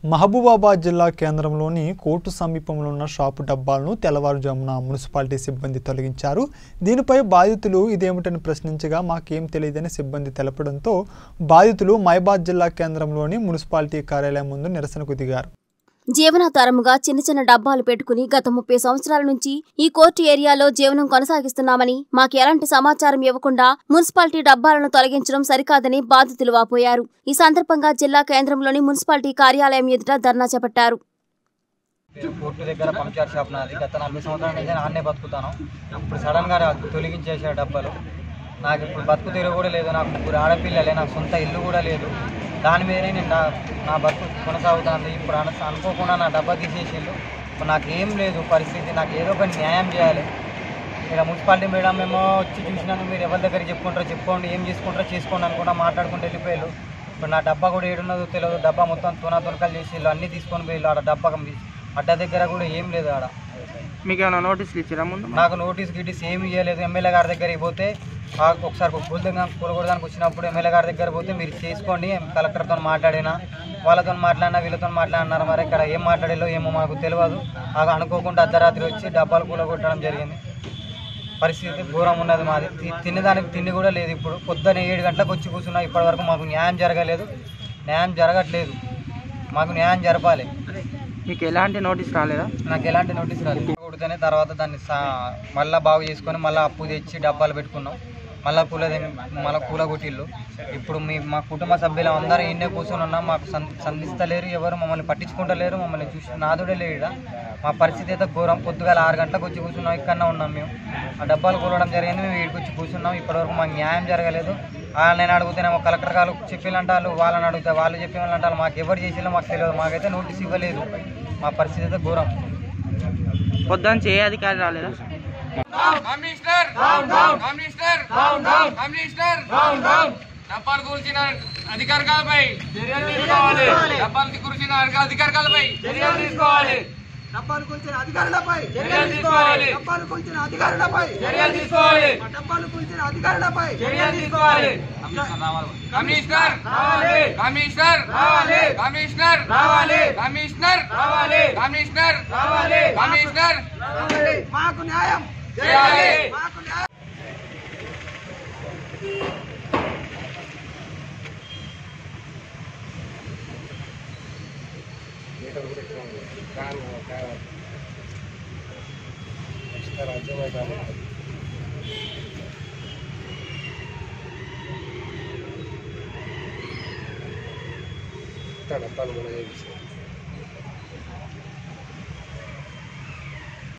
మహబూబాబాద్ జిల్లా కేంద్రంలోని కోర్టు సమీపంలో ఉన్న షాపు డబ్బాలను తెల్లవారుజామున మున్సిపాలిటీ సిబ్బంది తొలగించారు దీనిపై బాధితులు ఇదేమిటని ప్రశ్నించగా మాకేం తెలియదని సిబ్బంది తెలపడంతో బాధితులు మైబాద్ జిల్లా కేంద్రంలోని మున్సిపాలిటీ కార్యాలయం ముందు నిరసనకు దిగారు జీవనాధారముగా చిన్న చిన్న డబ్బాలు పెట్టుకుని గత ముప్పై సంవత్సరాల నుంచి ఈ కోర్టు ఏరియాలో జీవనం కొనసాగిస్తున్నామని మాకు ఎలాంటి సమాచారం ఇవ్వకుండా మున్సిపాలిటీ డబ్బాలను తొలగించడం సరికాదని బాధితులు వాపోయారు ఈ సందర్భంగా జిల్లా కేంద్రంలోని మున్సిపాలిటీ కార్యాలయం ఎదుట ధర్నా చేపట్టారు కోర్టు దగ్గర పంచార్ షాప్ నాది గత నలభై సంవత్సరాల నుంచి ఆన్నే బతుకుతాను ఇప్పుడు సడన్గా తొలగించేసారు డబ్బాలు నాకు ఇప్పుడు బతుకు తెరువు కూడా లేదు నాకు ముగ్గురు ఆడపిల్లలే నాకు సొంత ఇల్లు కూడా లేదు దాని మీదనే నేను నా నా బతుకు కొనసాగుతుంది ఇప్పుడు అన అనుకోకుండా నా డబ్బా తీసేసిండు ఇప్పుడు నాకు ఏం లేదు పరిస్థితి నాకు ఏదో ఒక న్యాయం చేయాలి ఇక్కడ మున్సిపాలిటీ మేడం మేము వచ్చి చూసినాక మీరు ఎవరి దగ్గర చెప్పుకుంటారో చెప్పుకోండి ఏం చేసుకుంటారో చేసుకోండి అనుకుంటా మాట్లాడుకుంటూ వెళ్ళిపోయారు ఇప్పుడు నా డబ్బా కూడా ఏడున్నదో తెలియదు డబ్బా మొత్తం తునా తునకలు చేసి వీళ్ళు అన్నీ తీసుకొని పోయి ఆడ డబ్బా అడ్డ దగ్గర కూడా ఏం లేదు ఆడ మీకు ఏమైనా నోటీసులు ఇచ్చారా ముందు నాకు నోటీస్ గిటీస్ ఏమి ఇవ్వలేదు ఎమ్మెల్యే గారి దగ్గరికి పోతే ఆ ఒకసారి కూలదంగా కూలగొడడానికి వచ్చినప్పుడు ఎమ్మెల్యే గారి దగ్గర పోతే మీరు చేసుకోండి కలెక్టర్తో మాట్లాడినా వాళ్ళతో మాట్లాడినా వీళ్ళతో మాట్లాడినారు మరి ఇక్కడ ఏం మాట్లాడాలో ఏమో మాకు తెలియదు ఆగా అనుకోకుండా అర్ధరాత్రి వచ్చి డబ్బాలు కూలగొట్టడం జరిగింది పరిస్థితి ఘోరం ఉన్నది మాది తి- తినేదానికి తిండి కూడా లేదు ఇప్పుడు పొద్దున్న ఏడు గంటలకు వచ్చి కూర్చున్నా ఇప్పటివరకు మాకు న్యాయం జరగలేదు న్యాయం జరగట్లేదు మాకు న్యాయం జరపాలి మీకు ఎలాంటి నోటీస్ రాలేదా నాకు ఎలాంటి నోటీస్ రాలేదు కొడితేనే తర్వాత దాన్ని సా మళ్ళీ బాగు చేసుకొని మళ్ళీ అప్పు తెచ్చి డబ్బాలు పెట్టుకున్నాం మళ్ళీ కూల మళ్ళీ కూల కొట్టిల్లు ఇప్పుడు మీ మా కుటుంబ సభ్యులు అందరూ ఇన్నే కూర్చొని ఉన్నాం మాకు సం సంధిస్తలేరు ఎవరు మమ్మల్ని పట్టించుకుంటలేరు మమ్మల్ని చూసి నాదుడే లేడు మా పరిస్థితి అయితే ఘోరం పొద్దుగాల ఆరు గంటలకు వచ్చి కూర్చున్నాం ఇక్కడనే ఉన్నాం మేము ఆ డబ్బాలు కూలడం జరిగింది మేము వీడికి వచ్చి కూర్చున్నాం ఇప్పటివరకు మాకు న్యాయం జరగలేదు ఆ నేను అడుగుతేనేమో కలెక్టర్ గారు చెప్పినంటారు వాళ్ళని అడిగితే వాళ్ళు చెప్పిన వాళ్ళు అంటారు మాకు ఎవరు చేసినా మాకు తెలియదు మాకైతే నోటీస్ ఇవ్వలేదు మా పరిస్థితి అయితే ఘోరం పొద్దున్న ఏ అధికారి రాలేదా commissioner down down commissioner down down commissioner down down డబ్బాలు కూర్చిన అధికారులపై చర్యలు తీసుకోవాలి డబ్బాలు కూర్చిన అధికారులపై చర్యలు తీసుకోవాలి డబ్బాలు కూల్చిన అధికారులపై చర్యలు తీసుకోవాలి డబ్బాలు కూల్చిన అధికారులపై చర్యలు తీసుకోవాలి డబ్బాలు కూల్చిన అధికారులపై చర్యలు తీసుకోవాలి కమిషనర్ రావాలి కమిషనర్ రావాలి కమిషనర్ రావాలి కమిషనర్ రావాలి కమిషనర్ రావాలి కమిషనర్ మాకు న్యాయం చేయాలి మాకు న్యాయం డబ్బాలు కూడా చేయించారు